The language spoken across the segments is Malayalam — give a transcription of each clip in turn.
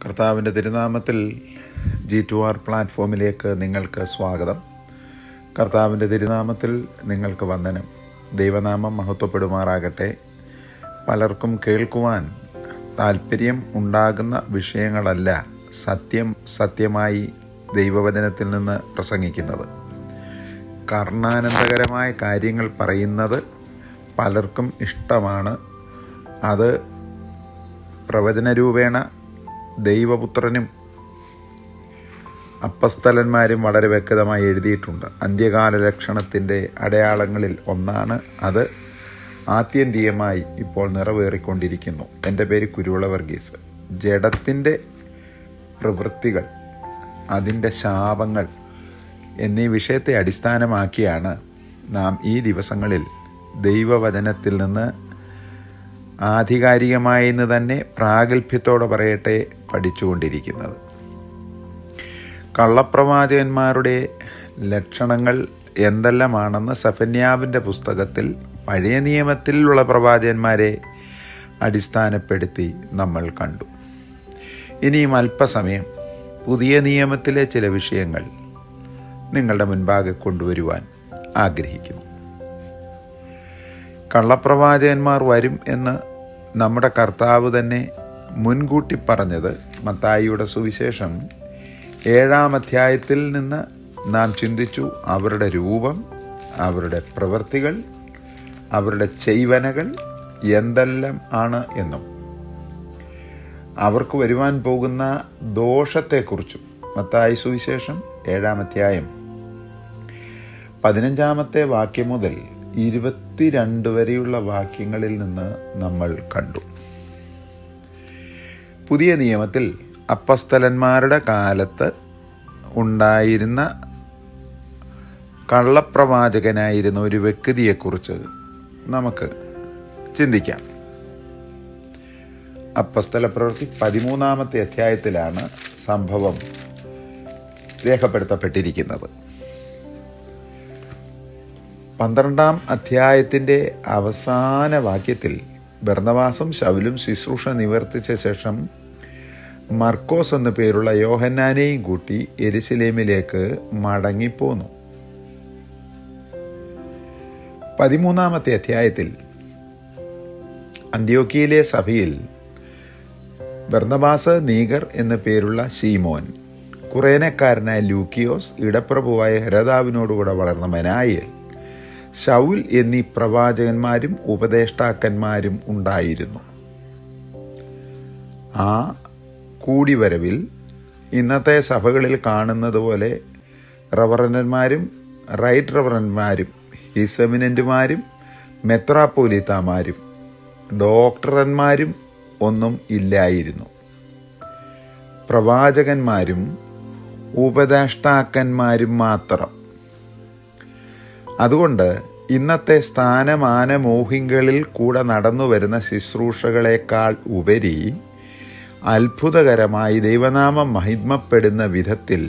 കർത്താവിൻ്റെ തിരുനാമത്തിൽ ജി ടു ആർ പ്ലാറ്റ്ഫോമിലേക്ക് നിങ്ങൾക്ക് സ്വാഗതം കർത്താവിൻ്റെ തിരുനാമത്തിൽ നിങ്ങൾക്ക് വന്ദനം ദൈവനാമം മഹത്വപ്പെടുമാറാകട്ടെ പലർക്കും കേൾക്കുവാൻ താല്പര്യം ഉണ്ടാകുന്ന വിഷയങ്ങളല്ല സത്യം സത്യമായി ദൈവവചനത്തിൽ നിന്ന് പ്രസംഗിക്കുന്നത് കർണാനന്ദകരമായ കാര്യങ്ങൾ പറയുന്നത് പലർക്കും ഇഷ്ടമാണ് അത് പ്രവചനരൂപേണ ദൈവപുത്രനും അപ്പസ്തലന്മാരും വളരെ വ്യക്തമായി എഴുതിയിട്ടുണ്ട് അന്ത്യകാല ലക്ഷണത്തിൻ്റെ അടയാളങ്ങളിൽ ഒന്നാണ് അത് ആത്യന്തികമായി ഇപ്പോൾ നിറവേറിക്കൊണ്ടിരിക്കുന്നു എൻ്റെ പേര് കുരുവിള വർഗീസ് ജഡത്തിൻ്റെ പ്രവൃത്തികൾ അതിൻ്റെ ശാപങ്ങൾ എന്നീ വിഷയത്തെ അടിസ്ഥാനമാക്കിയാണ് നാം ഈ ദിവസങ്ങളിൽ ദൈവവചനത്തിൽ നിന്ന് ആധികാരികമായെന്ന് തന്നെ പ്രാഗൽഭ്യത്തോടെ പറയട്ടെ പഠിച്ചുകൊണ്ടിരിക്കുന്നത് കള്ളപ്രവാചകന്മാരുടെ ലക്ഷണങ്ങൾ എന്തെല്ലാമാണെന്ന് സഫന്യാവിൻ്റെ പുസ്തകത്തിൽ പഴയ നിയമത്തിലുള്ള പ്രവാചകന്മാരെ അടിസ്ഥാനപ്പെടുത്തി നമ്മൾ കണ്ടു ഇനിയും അല്പസമയം പുതിയ നിയമത്തിലെ ചില വിഷയങ്ങൾ നിങ്ങളുടെ മുൻപാകെ കൊണ്ടുവരുവാൻ ആഗ്രഹിക്കുന്നു കള്ളപ്രവാചകന്മാർ വരും എന്ന് നമ്മുടെ കർത്താവ് തന്നെ മുൻകൂട്ടി പറഞ്ഞത് മത്തായിയുടെ സുവിശേഷം ഏഴാം അധ്യായത്തിൽ നിന്ന് നാം ചിന്തിച്ചു അവരുടെ രൂപം അവരുടെ പ്രവൃത്തികൾ അവരുടെ ചെയ്വനകൾ എന്തെല്ലാം ആണ് എന്നും അവർക്ക് വരുവാൻ പോകുന്ന ദോഷത്തെക്കുറിച്ചും മത്തായി സുവിശേഷം ഏഴാം അധ്യായം പതിനഞ്ചാമത്തെ വാക്യം മുതൽ ഇരുപത്തിരണ്ട് വരെയുള്ള വാക്യങ്ങളിൽ നിന്ന് നമ്മൾ കണ്ടു പുതിയ നിയമത്തിൽ അപ്പസ്തലന്മാരുടെ കാലത്ത് ഉണ്ടായിരുന്ന കള്ളപ്രവാചകനായിരുന്ന ഒരു വ്യക്തിയെക്കുറിച്ച് നമുക്ക് ചിന്തിക്കാം അപ്പസ്തല പ്രവൃത്തി പതിമൂന്നാമത്തെ അധ്യായത്തിലാണ് സംഭവം രേഖപ്പെടുത്തപ്പെട്ടിരിക്കുന്നത് പന്ത്രണ്ടാം അധ്യായത്തിൻ്റെ അവസാന വാക്യത്തിൽ ഭരണവാസം ശവലും ശുശ്രൂഷ നിവർത്തിച്ച ശേഷം മർക്കോസ് എന്നു പേരുള്ള യോഹന്നാനെയും കൂട്ടി എരിശിലേമിലേക്ക് മടങ്ങിപ്പോന്നു പതിമൂന്നാമത്തെ അധ്യായത്തിൽ അന്ത്യോക്കിയിലെ സഭയിൽ ബർണബാസ് നീഗർ എന്നു പേരുള്ള ഷീമോൻ കുറേനക്കാരനായ ലൂക്കിയോസ് ഇടപ്രഭുവായ ഹരതാവിനോടുകൂടെ വളർന്ന മനായൽ ഷൗൽ എന്നീ പ്രവാചകന്മാരും ഉപദേഷ്ടാക്കന്മാരും ഉണ്ടായിരുന്നു ആ കൂടിവരവിൽ ഇന്നത്തെ സഭകളിൽ കാണുന്നത് പോലെ റവറന്മാരും റൈറ്റ് റവറന്മാരും ഹിസമിനന്റുമാരും മെത്രാപ്പോലിത്താമാരും ഡോക്ടറന്മാരും ഒന്നും ഇല്ലായിരുന്നു പ്രവാചകന്മാരും ഉപദേഷ്ടാക്കന്മാരും മാത്രം അതുകൊണ്ട് ഇന്നത്തെ സ്ഥാനമാനമോഹിങ്ങളിൽ കൂടെ നടന്നു വരുന്ന ശുശ്രൂഷകളെക്കാൾ ഉപരി അത്ഭുതകരമായി ദൈവനാമം മഹിമപ്പെടുന്ന വിധത്തിൽ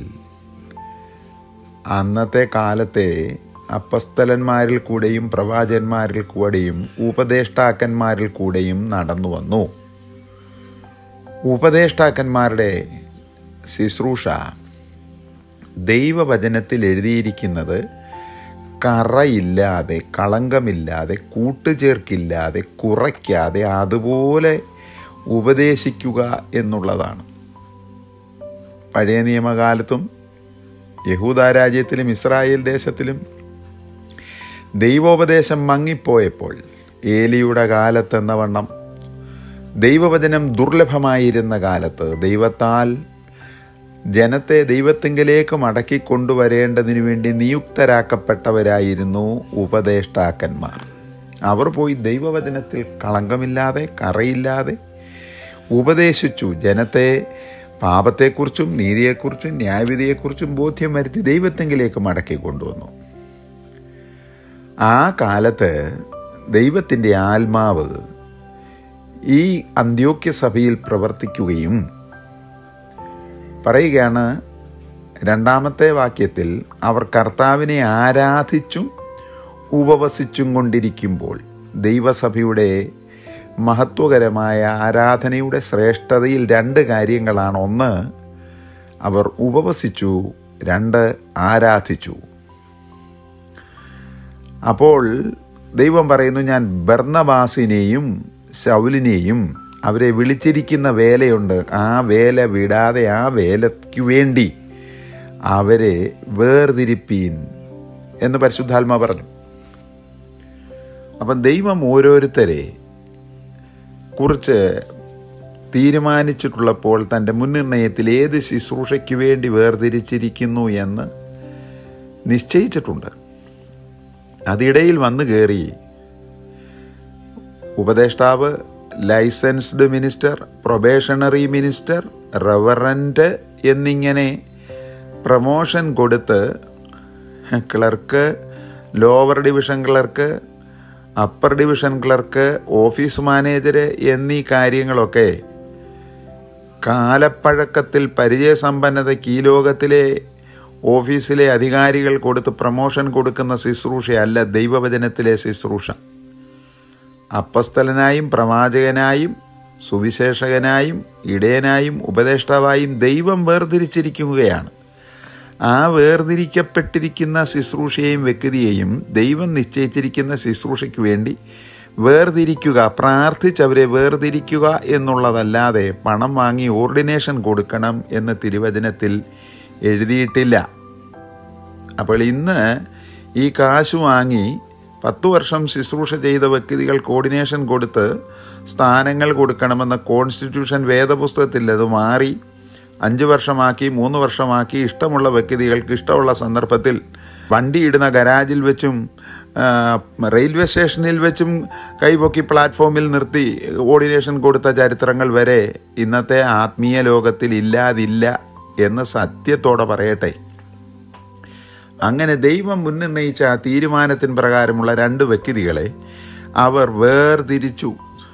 അന്നത്തെ കാലത്തെ അപ്പസ്തലന്മാരിൽ കൂടെയും പ്രവാചകന്മാരിൽ കൂടെയും ഉപദേഷ്ടാക്കന്മാരിൽ കൂടെയും നടന്നു വന്നു ഉപദേഷ്ടാക്കന്മാരുടെ ശുശ്രൂഷ ദൈവവചനത്തിൽ എഴുതിയിരിക്കുന്നത് കറയില്ലാതെ കളങ്കമില്ലാതെ കൂട്ടുചേർക്കില്ലാതെ കുറയ്ക്കാതെ അതുപോലെ ഉപദേശിക്കുക എന്നുള്ളതാണ് പഴയ നിയമകാലത്തും യഹൂദ രാജ്യത്തിലും ഇസ്രായേൽ ദേശത്തിലും ദൈവോപദേശം മങ്ങിപ്പോയപ്പോൾ ഏലിയുടെ കാലത്തെന്ന വണ്ണം ദൈവവചനം ദുർലഭമായിരുന്ന കാലത്ത് ദൈവത്താൽ ജനത്തെ ദൈവത്തിങ്കിലേക്ക് മടക്കി കൊണ്ടുവരേണ്ടതിനു വേണ്ടി നിയുക്തരാക്കപ്പെട്ടവരായിരുന്നു ഉപദേഷ്ടാക്കന്മാർ അവർ പോയി ദൈവവചനത്തിൽ കളങ്കമില്ലാതെ കറയില്ലാതെ ഉപദേശിച്ചു ജനത്തെ പാപത്തെക്കുറിച്ചും നീതിയെക്കുറിച്ചും ന്യായവിധിയെക്കുറിച്ചും ബോധ്യം വരുത്തി ദൈവത്തെങ്കിലേക്ക് മടക്കി കൊണ്ടുവന്നു ആ കാലത്ത് ദൈവത്തിൻ്റെ ആത്മാവ് ഈ അന്ത്യോക്യ സഭയിൽ പ്രവർത്തിക്കുകയും പറയുകയാണ് രണ്ടാമത്തെ വാക്യത്തിൽ അവർ കർത്താവിനെ ആരാധിച്ചും ഉപവസിച്ചും കൊണ്ടിരിക്കുമ്പോൾ ദൈവസഭയുടെ മഹത്വകരമായ ആരാധനയുടെ ശ്രേഷ്ഠതയിൽ രണ്ട് കാര്യങ്ങളാണ് ഒന്ന് അവർ ഉപവസിച്ചു രണ്ട് ആരാധിച്ചു അപ്പോൾ ദൈവം പറയുന്നു ഞാൻ ബർണബാസിനെയും ശൗലിനെയും അവരെ വിളിച്ചിരിക്കുന്ന വേലയുണ്ട് ആ വേല വിടാതെ ആ വേലയ്ക്ക് വേണ്ടി അവരെ വേർതിരിപ്പീൻ എന്ന് പരിശുദ്ധാത്മ പറഞ്ഞു അപ്പം ദൈവം ഓരോരുത്തരെ കുറിച്ച് തീരുമാനിച്ചിട്ടുള്ളപ്പോൾ തൻ്റെ മുൻനിർണയത്തിൽ ഏത് ശുശ്രൂഷയ്ക്ക് വേണ്ടി വേർതിരിച്ചിരിക്കുന്നു എന്ന് നിശ്ചയിച്ചിട്ടുണ്ട് അതിടയിൽ വന്നു കയറി ഉപദേഷ്ടാവ് licensed minister probationary minister reverend എന്നിങ്ങനെ പ്രമോഷൻ കൊടുത്ത് clerk lower division clerk upper division clerk office manager എന്നീ കാര്യങ്ങളൊക്കെ കാലപ്പഴക്കത്തിൽ പരിചയസമ്പന്നതയ്ക്ക് ഈ ലോകത്തിലെ ഓഫീസിലെ അധികാരികൾ കൊടുത്ത് പ്രമോഷൻ കൊടുക്കുന്ന ശുശ്രൂഷയല്ല ദൈവവചനത്തിലെ ശുശ്രൂഷ അപ്പസ്തലനായും പ്രവാചകനായും സുവിശേഷകനായും ഇടയനായും ഉപദേഷ്ടാവായും ദൈവം വേർതിരിച്ചിരിക്കുകയാണ് ആ വേർതിരിക്കപ്പെട്ടിരിക്കുന്ന ശുശ്രൂഷയെയും വ്യക്തിയെയും ദൈവം നിശ്ചയിച്ചിരിക്കുന്ന ശുശ്രൂഷയ്ക്ക് വേണ്ടി വേർതിരിക്കുക പ്രാർത്ഥിച്ചവരെ വേർതിരിക്കുക എന്നുള്ളതല്ലാതെ പണം വാങ്ങി ഓർഡിനേഷൻ കൊടുക്കണം എന്ന് തിരുവചനത്തിൽ എഴുതിയിട്ടില്ല അപ്പോൾ ഇന്ന് ഈ കാശ് വാങ്ങി പത്തു വർഷം ശുശ്രൂഷ ചെയ്ത വ്യക്തികൾ കോർഡിനേഷൻ കൊടുത്ത് സ്ഥാനങ്ങൾ കൊടുക്കണമെന്ന കോൺസ്റ്റിറ്റ്യൂഷൻ വേദപുസ്തകത്തിൽ അത് മാറി അഞ്ച് വർഷമാക്കി മൂന്ന് വർഷമാക്കി ഇഷ്ടമുള്ള വ്യക്തികൾക്ക് ഇഷ്ടമുള്ള സന്ദർഭത്തിൽ വണ്ടിയിടുന്ന ഗരാജിൽ വെച്ചും റെയിൽവേ സ്റ്റേഷനിൽ വെച്ചും കൈപൊക്കി പ്ലാറ്റ്ഫോമിൽ നിർത്തി ഓർഡിനേഷൻ കൊടുത്ത ചരിത്രങ്ങൾ വരെ ഇന്നത്തെ ആത്മീയ ലോകത്തിൽ ഇല്ലാതില്ല എന്ന് സത്യത്തോടെ പറയട്ടെ അങ്ങനെ ദൈവം മുൻനിർണയിച്ച ആ തീരുമാനത്തിന് പ്രകാരമുള്ള രണ്ട് വ്യക്തികളെ അവർ വേർതിരിച്ചു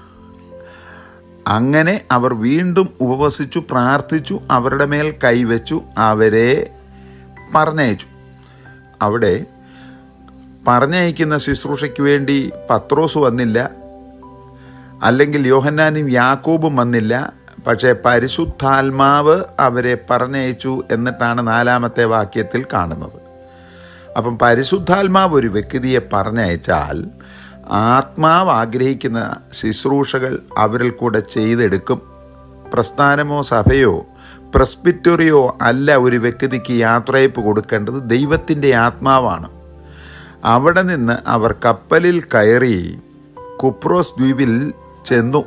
അങ്ങനെ അവർ വീണ്ടും ഉപവസിച്ചു പ്രാർത്ഥിച്ചു അവരുടെ മേൽ കൈവച്ചു അവരെ പറഞ്ഞയച്ചു അവിടെ പറഞ്ഞയക്കുന്ന ശുശ്രൂഷയ്ക്ക് വേണ്ടി പത്രോസ് വന്നില്ല അല്ലെങ്കിൽ യോഹന്നാനും യാക്കോബും വന്നില്ല പക്ഷേ പരിശുദ്ധാത്മാവ് അവരെ പറഞ്ഞയച്ചു എന്നിട്ടാണ് നാലാമത്തെ വാക്യത്തിൽ കാണുന്നത് അപ്പം പരിശുദ്ധാത്മാവ് ഒരു വ്യക്തിയെ പറഞ്ഞയച്ചാൽ ആത്മാവ് ആഗ്രഹിക്കുന്ന ശുശ്രൂഷകൾ അവരിൽ കൂടെ ചെയ്തെടുക്കും പ്രസ്ഥാനമോ സഭയോ പ്രസ്പിറ്ററിയോ അല്ല ഒരു വ്യക്തിക്ക് യാത്രയപ്പ് കൊടുക്കേണ്ടത് ദൈവത്തിൻ്റെ ആത്മാവാണ് അവിടെ നിന്ന് അവർ കപ്പലിൽ കയറി കുപ്രോസ് ദ്വീപിൽ ചെന്നു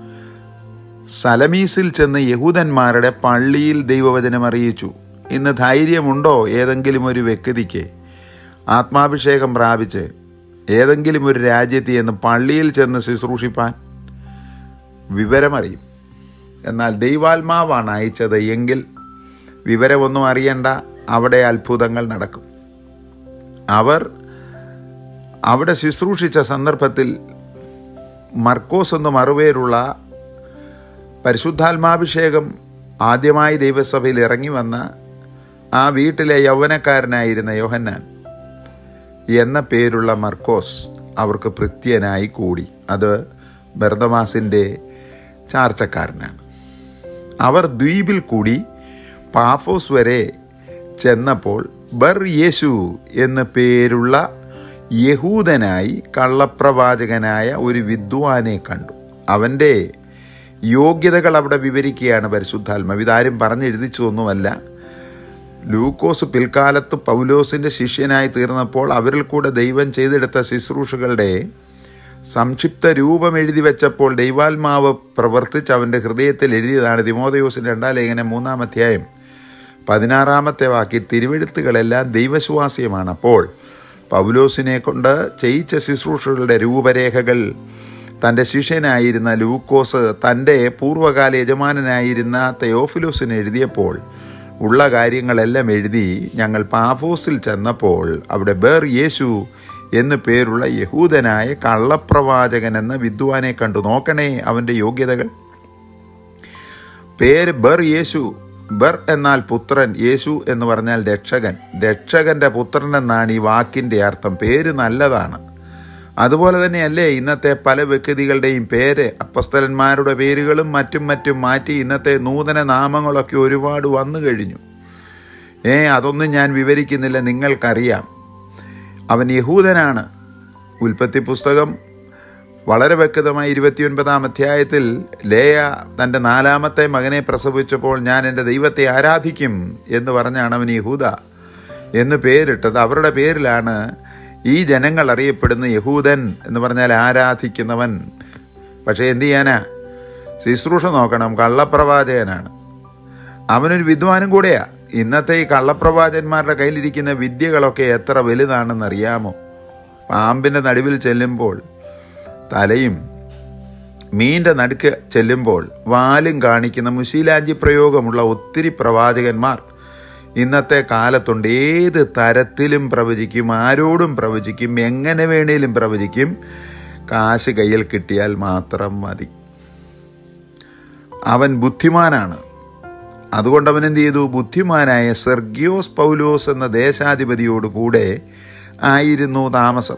സലമീസിൽ ചെന്ന് യഹൂദന്മാരുടെ പള്ളിയിൽ ദൈവവചനം അറിയിച്ചു ഇന്ന് ധൈര്യമുണ്ടോ ഏതെങ്കിലും ഒരു വ്യക്തിക്ക് ആത്മാഭിഷേകം പ്രാപിച്ച് ഏതെങ്കിലും ഒരു രാജ്യത്ത് ചെന്ന് പള്ളിയിൽ ചെന്ന് ശുശ്രൂഷിപ്പാൻ വിവരമറിയും എന്നാൽ ദൈവാത്മാവാണ് അയച്ചത് എങ്കിൽ വിവരമൊന്നും അറിയണ്ട അവിടെ അത്ഭുതങ്ങൾ നടക്കും അവർ അവിടെ ശുശ്രൂഷിച്ച സന്ദർഭത്തിൽ മർക്കോസ് എന്ന് മറുപേരുള്ള പരിശുദ്ധാത്മാഭിഷേകം ആദ്യമായി ദൈവസഭയിൽ ഇറങ്ങി വന്ന ആ വീട്ടിലെ യൗവനക്കാരനായിരുന്ന യോഹന്നാൻ എന്ന പേരുള്ള മർക്കോസ് അവർക്ക് ഭൃത്യനായി കൂടി അത് ബർദമാസിൻ്റെ ചാർച്ചക്കാരനാണ് അവർ ദ്വീപിൽ കൂടി പാഫോസ് വരെ ചെന്നപ്പോൾ ബർ യേശു എന്ന പേരുള്ള യഹൂദനായി കള്ളപ്രവാചകനായ ഒരു വിദ്വാനെ കണ്ടു അവൻ്റെ യോഗ്യതകൾ അവിടെ വിവരിക്കുകയാണ് പരിശുദ്ധാത്മാവ് ഇതാരും പറഞ്ഞെഴുതിച്ചതൊന്നുമല്ല ലൂക്കോസ് പിൽക്കാലത്ത് പൗലോസിൻ്റെ ശിഷ്യനായി തീർന്നപ്പോൾ അവരിൽ കൂടെ ദൈവം ചെയ്തെടുത്ത ശുശ്രൂഷകളുടെ സംക്ഷിപ്ത രൂപം എഴുതി വെച്ചപ്പോൾ ദൈവാത്മാവ് പ്രവർത്തിച്ച് അവൻ്റെ ഹൃദയത്തിൽ എഴുതിയതാണ് തിമോദയോസിൻ്റെ രണ്ടാം ലേഖനം മൂന്നാം അധ്യായം പതിനാറാമത്തെ വാക്കി തിരുവെഴുത്തുകളെല്ലാം ദൈവശ്വാസ്യമാണ് അപ്പോൾ പൗലോസിനെ കൊണ്ട് ചെയ്യിച്ച ശുശ്രൂഷകളുടെ രൂപരേഖകൾ തൻ്റെ ശിഷ്യനായിരുന്ന ലൂക്കോസ് തൻ്റെ പൂർവ്വകാല യജമാനനായിരുന്ന തെയോഫിലോസിന് എഴുതിയപ്പോൾ ഉള്ള കാര്യങ്ങളെല്ലാം എഴുതി ഞങ്ങൾ പാഫോസിൽ ചെന്നപ്പോൾ അവിടെ ബേർ യേശു എന്നു പേരുള്ള യഹൂദനായ കള്ളപ്രവാചകൻ എന്ന വിദ്വാനെ കണ്ടു നോക്കണേ അവൻ്റെ യോഗ്യതകൾ പേര് ബർ യേശു ബർ എന്നാൽ പുത്രൻ യേശു എന്ന് പറഞ്ഞാൽ രക്ഷകൻ രക്ഷകന്റെ പുത്രൻ എന്നാണ് ഈ വാക്കിൻ്റെ അർത്ഥം പേര് നല്ലതാണ് അതുപോലെ തന്നെയല്ലേ ഇന്നത്തെ പല വ്യക്തികളുടെയും പേര് അപ്പസ്തലന്മാരുടെ പേരുകളും മറ്റും മറ്റും മാറ്റി ഇന്നത്തെ നൂതന നാമങ്ങളൊക്കെ ഒരുപാട് വന്നു കഴിഞ്ഞു ഏ അതൊന്നും ഞാൻ വിവരിക്കുന്നില്ല നിങ്ങൾക്കറിയാം അവൻ യഹൂദനാണ് ഉൽപ്പത്തി പുസ്തകം വളരെ വ്യക്തമായി ഇരുപത്തിയൊൻപതാം അധ്യായത്തിൽ ലേയ തൻ്റെ നാലാമത്തെ മകനെ പ്രസവിച്ചപ്പോൾ ഞാൻ എൻ്റെ ദൈവത്തെ ആരാധിക്കും എന്ന് പറഞ്ഞാണ് അവൻ യഹൂദ എന്ന് പേരിട്ടത് അവരുടെ പേരിലാണ് ഈ ജനങ്ങൾ അറിയപ്പെടുന്ന യഹൂദൻ എന്ന് പറഞ്ഞാൽ ആരാധിക്കുന്നവൻ പക്ഷേ എന്ത് ചെയ്യാനാ ശുശ്രൂഷ നോക്കണം കള്ളപ്രവാചകനാണ് അവനൊരു വിദ്വാനും കൂടെയാ ഇന്നത്തെ ഈ കള്ളപ്രവാചകന്മാരുടെ കയ്യിലിരിക്കുന്ന വിദ്യകളൊക്കെ എത്ര വലുതാണെന്നറിയാമോ പാമ്പിൻ്റെ നടുവിൽ ചെല്ലുമ്പോൾ തലയും മീൻ്റെ നടുക്ക് ചെല്ലുമ്പോൾ വാലും കാണിക്കുന്ന മുശീലാഞ്ചി പ്രയോഗമുള്ള ഒത്തിരി പ്രവാചകന്മാർ ഇന്നത്തെ കാലത്തുണ്ട് ഏത് തരത്തിലും പ്രവചിക്കും ആരോടും പ്രവചിക്കും എങ്ങനെ വേണേലും പ്രവചിക്കും കാശ് കയ്യിൽ കിട്ടിയാൽ മാത്രം മതി അവൻ ബുദ്ധിമാനാണ് അതുകൊണ്ട് അവൻ എന്ത് ചെയ്തു ബുദ്ധിമാനായ സെർഗിയോസ് പൗലോസ് എന്ന ദേശാധിപതിയോട് കൂടെ ആയിരുന്നു താമസം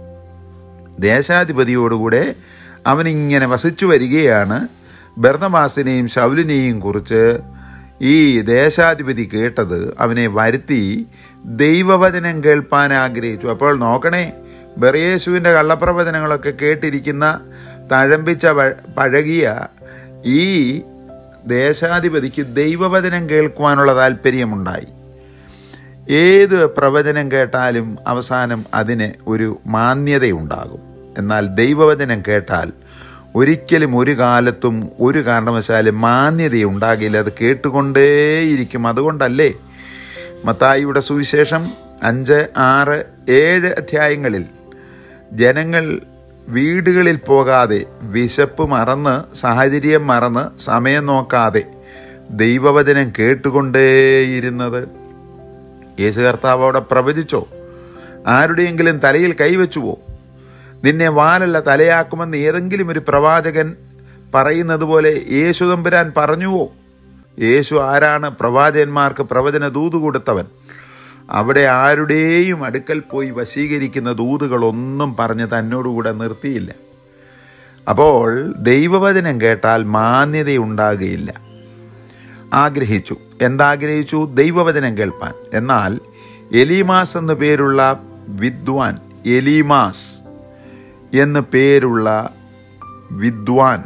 ദേശാധിപതിയോടുകൂടെ അവനിങ്ങനെ വസിച്ചു വരികയാണ് ബർണബാസിനെയും ശൗലിനെയും കുറിച്ച് ഈ ദേശാധിപതി കേട്ടത് അവനെ വരുത്തി ദൈവവചനം കേൾപ്പാൻ ആഗ്രഹിച്ചു അപ്പോൾ നോക്കണേ ബെറിയേശുവിൻ്റെ കള്ളപ്രവചനങ്ങളൊക്കെ കേട്ടിരിക്കുന്ന തഴമ്പിച്ച പ- പഴകിയ ഈ ദേശാധിപതിക്ക് ദൈവവചനം കേൾക്കുവാനുള്ള താല്പര്യമുണ്ടായി ഏത് പ്രവചനം കേട്ടാലും അവസാനം അതിന് ഒരു മാന്യതയുണ്ടാകും എന്നാൽ ദൈവവചനം കേട്ടാൽ ഒരിക്കലും ഒരു കാലത്തും ഒരു കാരണവശാലും മാന്യതയുണ്ടാകില്ല അത് കേട്ടുകൊണ്ടേയിരിക്കും അതുകൊണ്ടല്ലേ മത്തായിയുടെ സുവിശേഷം അഞ്ച് ആറ് ഏഴ് അധ്യായങ്ങളിൽ ജനങ്ങൾ വീടുകളിൽ പോകാതെ വിശപ്പ് മറന്ന് സാഹചര്യം മറന്ന് സമയം നോക്കാതെ ദൈവവചനം കേട്ടുകൊണ്ടേയിരുന്നത് യേശു കർത്താവ് അവിടെ പ്രവചിച്ചോ ആരുടെയെങ്കിലും തലയിൽ കൈവച്ചുവോ നിന്നെ വാലല്ല തലയാക്കുമെന്ന് ഏതെങ്കിലും ഒരു പ്രവാചകൻ പറയുന്നത് പോലെ യേശു തമ്പുരാൻ പറഞ്ഞുവോ യേശു ആരാണ് പ്രവാചകന്മാർക്ക് പ്രവചന ദൂത് കൊടുത്തവൻ അവിടെ ആരുടെയും അടുക്കൽ പോയി വശീകരിക്കുന്ന ദൂതുകളൊന്നും പറഞ്ഞ് തന്നോടുകൂടെ നിർത്തിയില്ല അപ്പോൾ ദൈവവചനം കേട്ടാൽ മാന്യതയുണ്ടാകുകയില്ല ആഗ്രഹിച്ചു എന്താഗ്രഹിച്ചു ദൈവവചനം കേൾപ്പാൻ എന്നാൽ എലീമാസ് എന്നു പേരുള്ള വിദ്വാൻ എലീമാസ് എന്ന് പേരുള്ള വിദ്വാൻ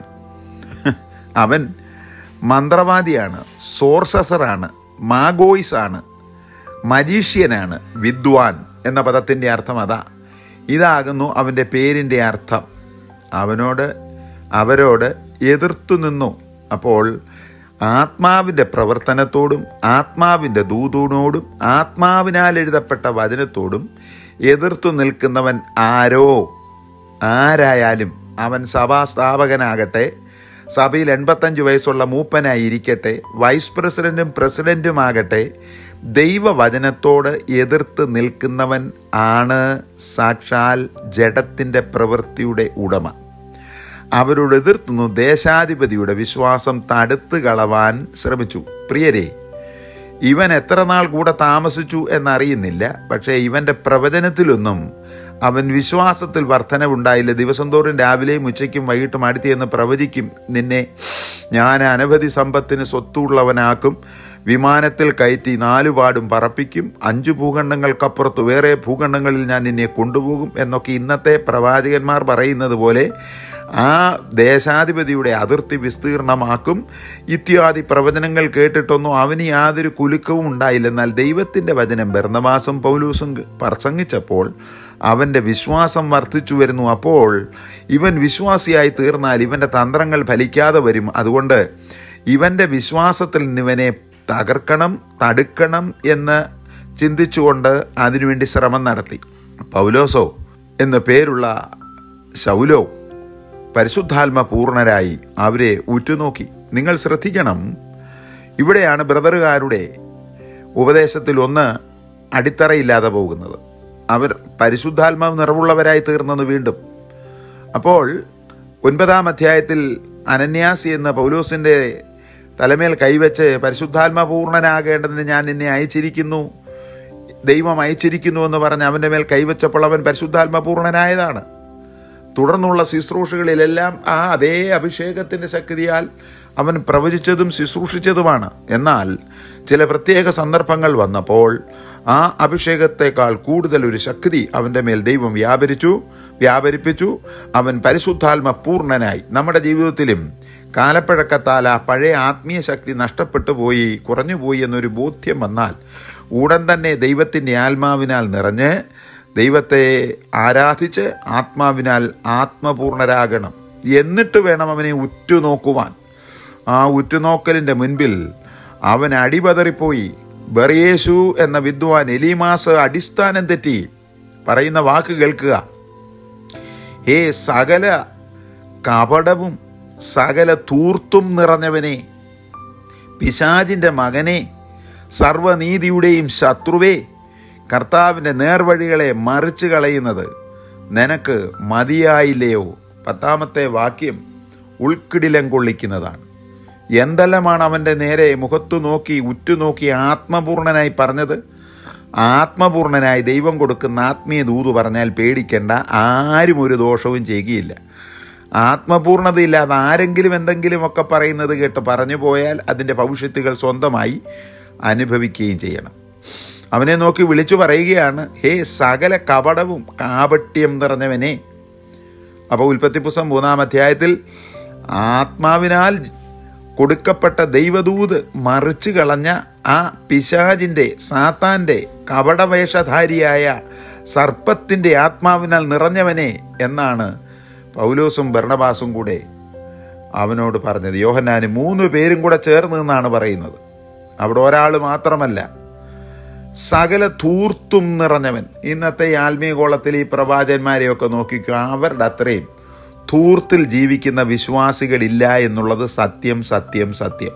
അവൻ മന്ത്രവാദിയാണ് സോർസസറാണ് മാഗോയ്സ് ആണ് മജീഷ്യനാണ് വിദ്വാൻ എന്ന പദത്തിൻ്റെ അർത്ഥം അതാ ഇതാകുന്നു അവൻ്റെ പേരിൻ്റെ അർത്ഥം അവനോട് അവരോട് എതിർത്തു നിന്നു അപ്പോൾ ആത്മാവിൻ്റെ പ്രവർത്തനത്തോടും ആത്മാവിൻ്റെ ദൂതോടോടും ആത്മാവിനാൽ എഴുതപ്പെട്ട വചനത്തോടും എതിർത്തു നിൽക്കുന്നവൻ ആരോ ആരായാലും അവൻ സഭാസ്ഥാപകനാകട്ടെ സഭയിൽ എൺപത്തഞ്ച് വയസ്സുള്ള മൂപ്പനായി ഇരിക്കട്ടെ വൈസ് പ്രസിഡന്റും പ്രസിഡന്റുമാകട്ടെ ദൈവവചനത്തോട് എതിർത്ത് നിൽക്കുന്നവൻ ആണ് സാക്ഷാൽ ജഡത്തിൻ്റെ പ്രവൃത്തിയുടെ ഉടമ അവരോട് എതിർത്തുന്നു ദേശാധിപതിയുടെ വിശ്വാസം തടുത്തു കളവാൻ ശ്രമിച്ചു പ്രിയരെ ഇവൻ എത്ര നാൾ കൂടെ താമസിച്ചു എന്നറിയുന്നില്ല പക്ഷേ ഇവൻ്റെ പ്രവചനത്തിലൊന്നും അവൻ വിശ്വാസത്തിൽ വർധനവുണ്ടായില്ല ദിവസം തോറും രാവിലെയും ഉച്ചയ്ക്കും വൈകിട്ടും അടുത്ത് എന്ന് പ്രവചിക്കും നിന്നെ ഞാൻ അനവധി സമ്പത്തിന് സ്വത്തുള്ളവനാക്കും വിമാനത്തിൽ കയറ്റി നാലുപാടും പറപ്പിക്കും അഞ്ചു ഭൂഖണ്ഡങ്ങൾക്കപ്പുറത്ത് വേറെ ഭൂഖണ്ഡങ്ങളിൽ ഞാൻ നിന്നെ കൊണ്ടുപോകും എന്നൊക്കെ ഇന്നത്തെ പ്രവാചകന്മാർ പറയുന്നത് പോലെ ആ ദേശാധിപതിയുടെ അതിർത്തി വിസ്തീർണമാക്കും ഇത്യാദി പ്രവചനങ്ങൾ കേട്ടിട്ടൊന്നും അവന് യാതൊരു കുലുക്കവും ഉണ്ടായില്ല എന്നാൽ ദൈവത്തിൻ്റെ വചനം ബർണവാസും പൗലൂസും പ്രസംഗിച്ചപ്പോൾ അവൻ്റെ വിശ്വാസം വർദ്ധിച്ചു വരുന്നു അപ്പോൾ ഇവൻ വിശ്വാസിയായി തീർന്നാൽ ഇവൻ്റെ തന്ത്രങ്ങൾ ഫലിക്കാതെ വരും അതുകൊണ്ട് ഇവൻ്റെ വിശ്വാസത്തിൽ ഇവനെ തകർക്കണം തടുക്കണം എന്ന് ചിന്തിച്ചുകൊണ്ട് അതിനുവേണ്ടി ശ്രമം നടത്തി പൗലോസോ എന്ന പേരുള്ള ശൗലോ പരിശുദ്ധാത്മ പൂർണ്ണരായി അവരെ ഉറ്റുനോക്കി നിങ്ങൾ ശ്രദ്ധിക്കണം ഇവിടെയാണ് ബ്രദറുകാരുടെ ഉപദേശത്തിൽ ഒന്ന് അടിത്തറയില്ലാതെ പോകുന്നത് അവർ പരിശുദ്ധാത്മാവ് നിറവുള്ളവരായി തീർന്നത് വീണ്ടും അപ്പോൾ ഒൻപതാം അധ്യായത്തിൽ അനന്യാസി എന്ന പൗലോസിൻ്റെ തലമേൽ കൈവച്ച് പരിശുദ്ധാത്മ പൂർണ്ണനാകേണ്ടതിന് ഞാൻ നിന്നെ അയച്ചിരിക്കുന്നു ദൈവം അയച്ചിരിക്കുന്നു എന്ന് പറഞ്ഞ് അവൻ്റെ മേൽ കൈവച്ചപ്പോൾ അവൻ പരിശുദ്ധാത്മ പൂർണ്ണനായതാണ് തുടർന്നുള്ള ശുശ്രൂഷകളിലെല്ലാം ആ അതേ അഭിഷേകത്തിൻ്റെ ശക്തിയാൽ അവൻ പ്രവചിച്ചതും ശുശ്രൂഷിച്ചതുമാണ് എന്നാൽ ചില പ്രത്യേക സന്ദർഭങ്ങൾ വന്നപ്പോൾ ആ അഭിഷേകത്തെക്കാൾ കൂടുതൽ ഒരു ശക്തി അവൻ്റെ മേൽ ദൈവം വ്യാപരിച്ചു വ്യാപരിപ്പിച്ചു അവൻ പരിശുദ്ധാത്മ പൂർണ്ണനായി നമ്മുടെ ജീവിതത്തിലും കാലപ്പഴക്കത്താൽ ആ പഴയ ആത്മീയ ശക്തി നഷ്ടപ്പെട്ടു പോയി കുറഞ്ഞുപോയി എന്നൊരു ബോധ്യം വന്നാൽ ഉടൻ തന്നെ ദൈവത്തിൻ്റെ ആത്മാവിനാൽ നിറഞ്ഞ് ദൈവത്തെ ആരാധിച്ച് ആത്മാവിനാൽ ആത്മപൂർണരാകണം എന്നിട്ട് വേണം അവനെ ഉറ്റുനോക്കുവാൻ ആ ഉറ്റുനോക്കലിൻ്റെ മുൻപിൽ അവൻ അടിപതറിപ്പോയി ബറിയേശു എന്ന വിദ്വാൻ എലീമാസ് അടിസ്ഥാനം തെറ്റി പറയുന്ന വാക്ക് കേൾക്കുക ഹേ സകല കപടവും സകല തൂർത്തും നിറഞ്ഞവനെ പിശാജിൻ്റെ മകനെ സർവനീതിയുടെയും ശത്രുവേ കർത്താവിൻ്റെ നേർവഴികളെ മറിച്ചു കളയുന്നത് നിനക്ക് മതിയായില്ലയോ പത്താമത്തെ വാക്യം ഉൾക്കിടിലം കൊള്ളിക്കുന്നതാണ് എന്തെല്ലാമാണ് അവൻ്റെ നേരെ മുഖത്തു നോക്കി ഉറ്റുനോക്കി ആത്മപൂർണനായി പറഞ്ഞത് ആത്മപൂർണനായി ദൈവം കൊടുക്കുന്ന ആത്മീയ ദൂത് പറഞ്ഞാൽ പേടിക്കേണ്ട ആരും ഒരു ദോഷവും ചെയ്യുകയില്ല ആത്മപൂർണതയില്ലാതെ ആരെങ്കിലും എന്തെങ്കിലുമൊക്കെ പറയുന്നത് കേട്ട് പറഞ്ഞു പോയാൽ അതിൻ്റെ ഭവിഷ്യത്തുകൾ സ്വന്തമായി അനുഭവിക്കുകയും ചെയ്യണം അവനെ നോക്കി വിളിച്ചു പറയുകയാണ് ഹേ സകല കപടവും കാപട്യം നിറഞ്ഞവനെ അപ്പോൾ ഉൽപ്പത്തി പുസ്തകം മൂന്നാം അധ്യായത്തിൽ ആത്മാവിനാൽ കൊടുക്കപ്പെട്ട ദൈവദൂത് മറിച്ചു കളഞ്ഞ ആ പിശാജിൻ്റെ സാത്താൻ്റെ കപടവേഷധാരിയായ സർപ്പത്തിൻ്റെ ആത്മാവിനാൽ നിറഞ്ഞവനെ എന്നാണ് പൗലോസും ഭരണബാസും കൂടെ അവനോട് പറഞ്ഞത് യോഹന്നാന് മൂന്ന് പേരും കൂടെ ചേർന്ന് നിന്നാണ് പറയുന്നത് അവിടെ ഒരാൾ മാത്രമല്ല സകല തൂർത്തും നിറഞ്ഞവൻ ഇന്നത്തെ ആത്മീയകോളത്തിൽ ഈ പ്രവാചകന്മാരെയൊക്കെ നോക്കിക്കോ അവരുടെ അത്രയും ധൂർത്തിൽ ജീവിക്കുന്ന വിശ്വാസികളില്ല എന്നുള്ളത് സത്യം സത്യം സത്യം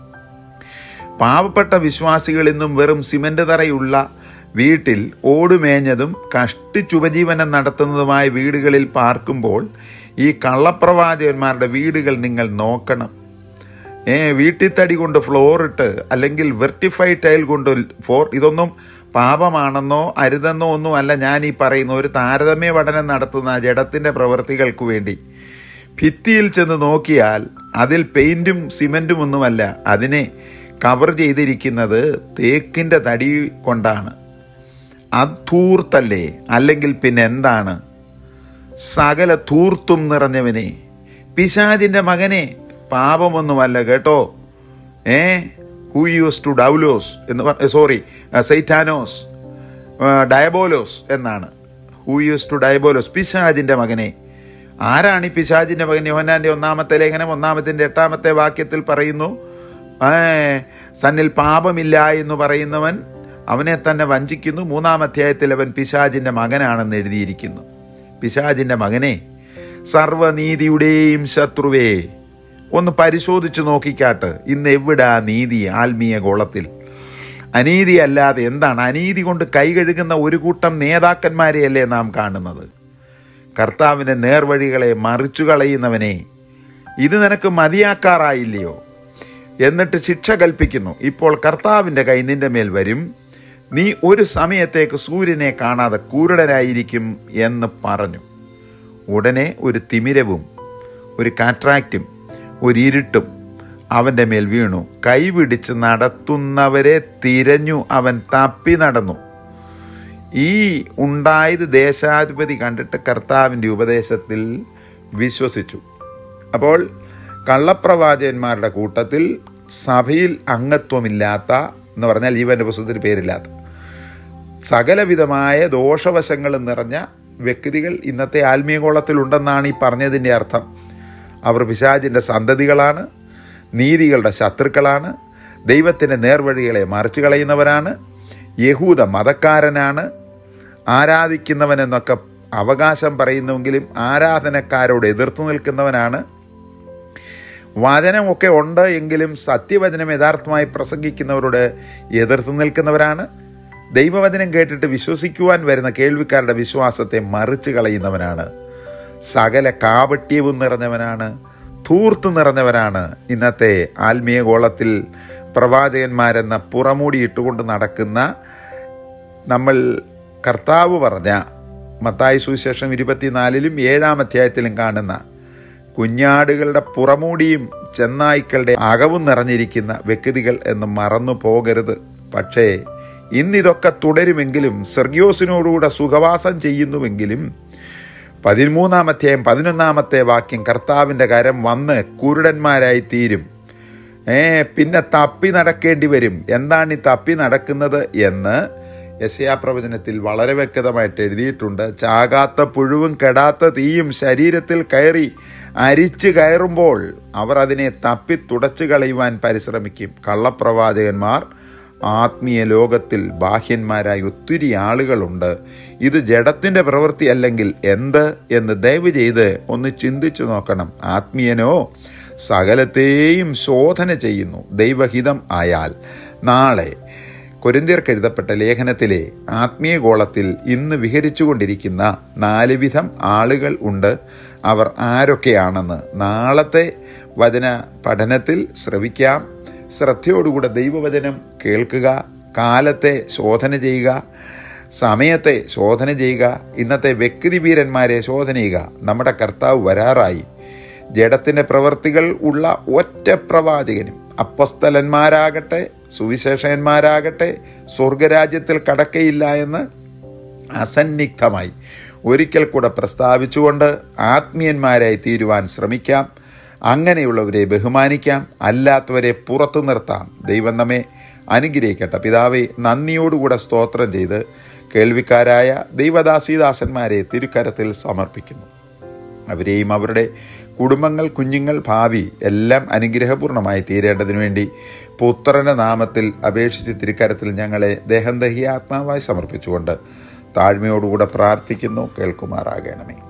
പാവപ്പെട്ട വിശ്വാസികൾ ഇന്നും വെറും സിമന്റ് തറയുള്ള വീട്ടിൽ ഓടുമേഞ്ഞതും കഷ്ടിച്ചുപജീവനം നടത്തുന്നതുമായ വീടുകളിൽ പാർക്കുമ്പോൾ ഈ കള്ളപ്രവാചകന്മാരുടെ വീടുകൾ നിങ്ങൾ നോക്കണം ഏ വീട്ടിത്തടി കൊണ്ട് ഫ്ലോർ ഇട്ട് അല്ലെങ്കിൽ വെർട്ടിഫൈ ടൈൽ കൊണ്ട് ഫോർ ഇതൊന്നും പാപമാണെന്നോ അരുതെന്നോ ഒന്നും അല്ല ഞാൻ ഈ പറയുന്ന ഒരു താരതമ്യ പഠനം നടത്തുന്ന ജഡത്തിൻ്റെ പ്രവൃത്തികൾക്ക് വേണ്ടി ഭിത്തിയിൽ ചെന്ന് നോക്കിയാൽ അതിൽ പെയിൻറ്റും സിമൻറ്റും ഒന്നുമല്ല അതിനെ കവർ ചെയ്തിരിക്കുന്നത് തേക്കിൻ്റെ തടി കൊണ്ടാണ് അധൂർത്തല്ലേ അല്ലെങ്കിൽ പിന്നെ എന്താണ് സകല ധൂർത്തും നിറഞ്ഞവനെ പിശാജിൻ്റെ മകനെ പാപമൊന്നുമല്ല കേട്ടോ ഏ ഹു യൂസ് ടു ഡൗലോസ് എന്ന് സോറി സൈറ്റാനോസ് ഡയബോലോസ് എന്നാണ് ഹു യൂസ് ടു ഡയബോലോസ് പിശാജിൻ്റെ മകനെ ആരാണ് ഈ പിശാജിൻ്റെ മകൻ യോഹന്നാൻ്റെ ഒന്നാമത്തെ ലേഖനം ഒന്നാമത്തിൻ്റെ എട്ടാമത്തെ വാക്യത്തിൽ പറയുന്നു സന്നിൽ പാപമില്ല എന്ന് പറയുന്നവൻ അവനെ തന്നെ വഞ്ചിക്കുന്നു മൂന്നാം അധ്യായത്തിൽ അവൻ പിശാജിൻ്റെ മകനാണെന്ന് എഴുതിയിരിക്കുന്നു പിശാജിൻ്റെ മകനെ സർവനീതിയുടെയും ശത്രുവേ ഒന്ന് പരിശോധിച്ച് നോക്കിക്കാട്ട് ഇന്ന് എവിടാ നീതി ആത്മീയ ഗോളത്തിൽ അനീതി അല്ലാതെ എന്താണ് അനീതി കൊണ്ട് കൈ കഴുകുന്ന ഒരു കൂട്ടം നേതാക്കന്മാരെയല്ലേ നാം കാണുന്നത് കർത്താവിൻ്റെ നേർവഴികളെ മറിച്ചു കളയുന്നവനെ ഇത് നിനക്ക് മതിയാക്കാറായില്ലയോ എന്നിട്ട് ശിക്ഷ കൽപ്പിക്കുന്നു ഇപ്പോൾ കർത്താവിൻ്റെ കൈ നിന്റെ മേൽ വരും നീ ഒരു സമയത്തേക്ക് സൂര്യനെ കാണാതെ കുരുടനായിരിക്കും എന്ന് പറഞ്ഞു ഉടനെ ഒരു തിമിരവും ഒരു കാട്രാക്റ്റും ഒരു ഇരുട്ടും അവൻ്റെ മേൽ വീണു കൈപിടിച്ച് നടത്തുന്നവരെ തിരഞ്ഞു അവൻ തപ്പി നടന്നു ഈ ഉണ്ടായത് ദേശാധിപതി കണ്ടിട്ട് കർത്താവിൻ്റെ ഉപദേശത്തിൽ വിശ്വസിച്ചു അപ്പോൾ കള്ളപ്രവാചകന്മാരുടെ കൂട്ടത്തിൽ സഭയിൽ അംഗത്വമില്ലാത്ത എന്ന് പറഞ്ഞാൽ ജീവൻ്റെ പുസ്തകത്തിൽ പേരില്ലാത്ത സകലവിധമായ ദോഷവശങ്ങളും നിറഞ്ഞ വ്യക്തികൾ ഇന്നത്തെ ആത്മീയകോളത്തിലുണ്ടെന്നാണ് ഈ പറഞ്ഞതിൻ്റെ അർത്ഥം അവർ പിശാചിൻ്റെ സന്തതികളാണ് നീതികളുടെ ശത്രുക്കളാണ് ദൈവത്തിൻ്റെ നേർവഴികളെ മറിച്ചു കളയുന്നവരാണ് യഹൂദ മതക്കാരനാണ് ആരാധിക്കുന്നവനെന്നൊക്കെ അവകാശം പറയുന്നുവെങ്കിലും ആരാധനക്കാരോട് എതിർത്തു നിൽക്കുന്നവനാണ് വചനമൊക്കെ ഉണ്ട് എങ്കിലും സത്യവചനം യഥാർത്ഥമായി പ്രസംഗിക്കുന്നവരോട് എതിർത്ത് നിൽക്കുന്നവരാണ് ദൈവവചനം കേട്ടിട്ട് വിശ്വസിക്കുവാൻ വരുന്ന കേൾവിക്കാരുടെ വിശ്വാസത്തെ മറിച്ചു കളയുന്നവനാണ് സകല കാപട്യവും നിറഞ്ഞവനാണ് ധൂർത്ത് നിറഞ്ഞവനാണ് ഇന്നത്തെ ആത്മീയ ഗോളത്തിൽ പ്രവാചകന്മാരെന്ന പുറമൂടി ഇട്ടുകൊണ്ട് നടക്കുന്ന നമ്മൾ കർത്താവ് പറഞ്ഞ മത്തായി സുവിശേഷം ഇരുപത്തിനാലിലും ഏഴാം അധ്യായത്തിലും കാണുന്ന കുഞ്ഞാടുകളുടെ പുറമൂടിയും ചെന്നായ്ക്കളുടെ അകവും നിറഞ്ഞിരിക്കുന്ന വ്യക്തികൾ എന്ന് മറന്നു പോകരുത് പക്ഷേ ഇന്നിതൊക്കെ തുടരുമെങ്കിലും സെർഗ്യോസിനോടുകൂടെ സുഖവാസം ചെയ്യുന്നുവെങ്കിലും പതിമൂന്നാം അധ്യായം പതിനൊന്നാമത്തെ വാക്യം കർത്താവിൻ്റെ കരം വന്ന് കുരുടന്മാരായി തീരും ഏ പിന്നെ തപ്പി നടക്കേണ്ടി വരും എന്താണ് ഈ തപ്പി നടക്കുന്നത് എന്ന് യശയാ പ്രവചനത്തിൽ വളരെ വ്യക്തമായിട്ട് എഴുതിയിട്ടുണ്ട് ചാകാത്ത പുഴുവും കെടാത്ത തീയും ശരീരത്തിൽ കയറി അരിച്ചു കയറുമ്പോൾ അവർ അതിനെ തപ്പി തുടച്ചു കളയുവാൻ പരിശ്രമിക്കും കള്ളപ്രവാചകന്മാർ ആത്മീയ ലോകത്തിൽ ബാഹ്യന്മാരായ ഒത്തിരി ആളുകളുണ്ട് ഇത് ജഡത്തിൻ്റെ പ്രവൃത്തി അല്ലെങ്കിൽ എന്ത് എന്ന് ദയവ് ചെയ്ത് ഒന്ന് ചിന്തിച്ചു നോക്കണം ആത്മീയനോ സകലത്തെയും ശോധന ചെയ്യുന്നു ദൈവഹിതം ആയാൽ നാളെ കൊരിന്തിയർക്ക് എഴുതപ്പെട്ട ലേഖനത്തിലെ ആത്മീയ ഗോളത്തിൽ ഇന്ന് വിഹരിച്ചുകൊണ്ടിരിക്കുന്ന നാല് വിധം ആളുകൾ ഉണ്ട് അവർ ആരൊക്കെയാണെന്ന് നാളത്തെ വചന പഠനത്തിൽ ശ്രവിക്കാം ശ്രദ്ധയോടുകൂടെ ദൈവവചനം കേൾക്കുക കാലത്തെ ശോധന ചെയ്യുക സമയത്തെ ശോധന ചെയ്യുക ഇന്നത്തെ വ്യക്തി വീരന്മാരെ ശോധന ചെയ്യുക നമ്മുടെ കർത്താവ് വരാറായി ജഡത്തിൻ്റെ പ്രവർത്തികൾ ഉള്ള ഒറ്റ പ്രവാചകനും അപ്പസ്തലന്മാരാകട്ടെ സുവിശേഷന്മാരാകട്ടെ സ്വർഗരാജ്യത്തിൽ കടക്കയില്ല എന്ന് അസന്നിഗ്ധമായി ഒരിക്കൽ കൂടെ പ്രസ്താവിച്ചുകൊണ്ട് ആത്മീയന്മാരായി തീരുവാൻ ശ്രമിക്കാം അങ്ങനെയുള്ളവരെ ബഹുമാനിക്കാം അല്ലാത്തവരെ പുറത്തു നിർത്താം ദൈവം നമ്മെ അനുഗ്രഹിക്കട്ടെ പിതാവെ നന്ദിയോടുകൂടെ സ്തോത്രം ചെയ്ത് കേൾവിക്കാരായ ദൈവദാസീദാസന്മാരെ തിരുക്കരത്തിൽ സമർപ്പിക്കുന്നു അവരെയും അവരുടെ കുടുംബങ്ങൾ കുഞ്ഞുങ്ങൾ ഭാവി എല്ലാം അനുഗ്രഹപൂർണമായി തീരേണ്ടതിനു വേണ്ടി പുത്രന്റെ നാമത്തിൽ അപേക്ഷിച്ച് തിരുക്കരത്തിൽ ഞങ്ങളെ ദേഹം ദഹി ആത്മാവായി സമർപ്പിച്ചുകൊണ്ട് താഴ്മയോടുകൂടെ പ്രാർത്ഥിക്കുന്നു കേൾക്കുമാറാകണമേ